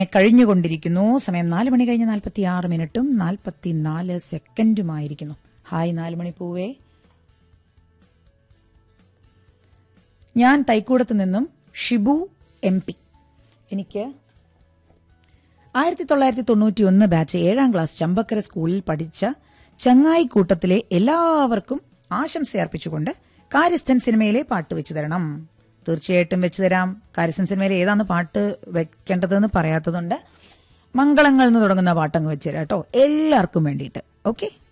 കഴിഞ്ഞുകൊണ്ടിരിക്കുന്നു സമയം നാല് മണി കഴിഞ്ഞ് നാൽപ്പത്തി ആറ് മിനിറ്റും നാൽപ്പത്തിനാല് സെക്കൻഡുമായിരിക്കുന്നു ഹായ് നാല് മണി പൂവേ ഞാൻ തൈക്കൂടത്ത് നിന്നും ഷിബു എം പി എനിക്ക് ആയിരത്തി തൊള്ളായിരത്തി തൊണ്ണൂറ്റി ഒന്ന് ബാച്ച് ഏഴാം ക്ലാസ് ചമ്പക്കര സ്കൂളിൽ പഠിച്ച ചങ്ങായി കൂട്ടത്തിലെ എല്ലാവർക്കും ആശംസ അർപ്പിച്ചുകൊണ്ട് കാര്യസ്ഥൻ സിനിമയിലെ പാട്ട് വെച്ചു തരണം തീർച്ചയായിട്ടും വെച്ചു തരാം കാര്യസ്ഥൻ സിനിമയിലെ ഏതാണ് പാട്ട് വെക്കേണ്ടതെന്ന് പറയാത്തതുണ്ട് മംഗളങ്ങൾ എന്ന് തുടങ്ങുന്ന പാട്ടങ്ങ് വെച്ചു തരാം കേട്ടോ എല്ലാവർക്കും വേണ്ടിയിട്ട് ഓക്കെ